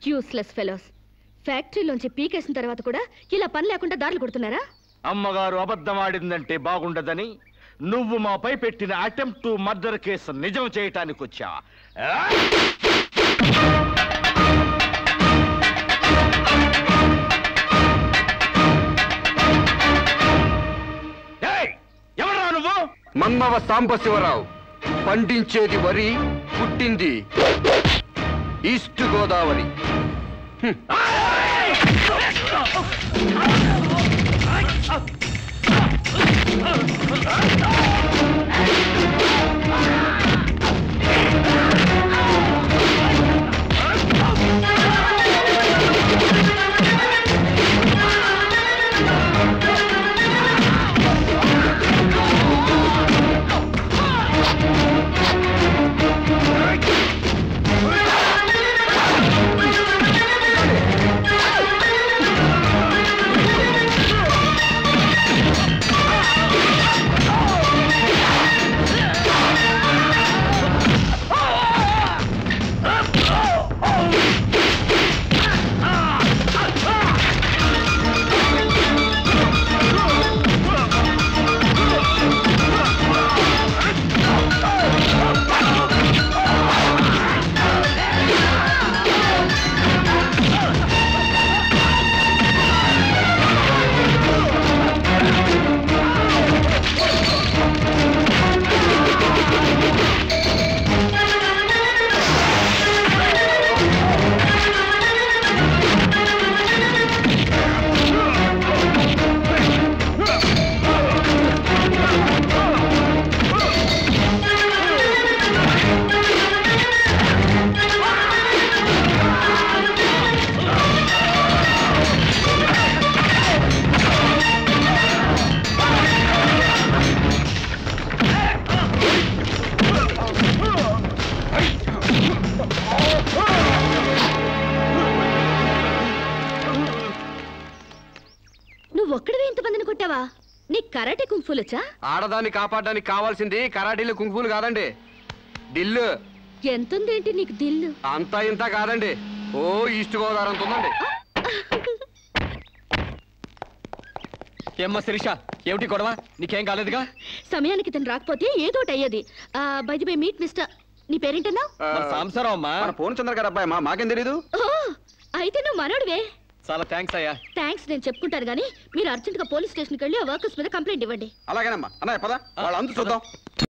useless fellows ఫ్యాక్టరీలోంచి పీకేసిన తర్వాత కూడా ఇలా పని లేకుండా దారులు కొడుతున్నారా అమ్మగారు అబద్ధమాడిందంటే బాగుండదని నువ్వు మాపై పెట్టిన అటెంప్ట్ టు మర్డర్ కేసు నిజం చేయటానికి వచ్చా ఎవరా నువ్వు మన్నవ సాంబశివరావు పండించేది వరి పుట్టింది ఈస్ట్ గోదావరి నువ్వు ఒక్కడివే ఇంతమందిని కొట్టావా నీ కరాటే కుంఫులొచ్చా ఆడదాన్ని కాపాడడానికి కావాల్సింది కరాటీలు కుంఫులు కాదండి దిల్లు ఎంతుందేంటి నీకు దిల్లు అంతా ఇంత కాదండి ఓ ఈస్ట్ గోదావరి అంత ఉందండి ఏమ్మా శిరీష ఏమిటి గొడవ నీకేం కాలేదుగా సమయానికి తను రాకపోతే ఏదో ఒకటి అయ్యేది బై బై మీట్ మిస్టర్ నీ పేరేంటన్నా మన సాంబశివరావు అమ్మా మన పూర్ణ చంద్ర గారు అబ్బాయి మా మాకేం తెలీదు ఓ అయితే నువ్వు మనోడివే చాలా థ్యాంక్స్ అయ్యా థ్యాంక్స్ నేను చెప్పుకుంటాను కానీ మీరు అర్జెంట్గా పోలీస్ స్టేషన్కి వెళ్ళి ఆ వర్కర్స్ మీద కంప్లైంట్ ఇవ్వండి అలాగేనమ్మా అన్నయ్య పద వాళ్ళ అందు చూద్దాం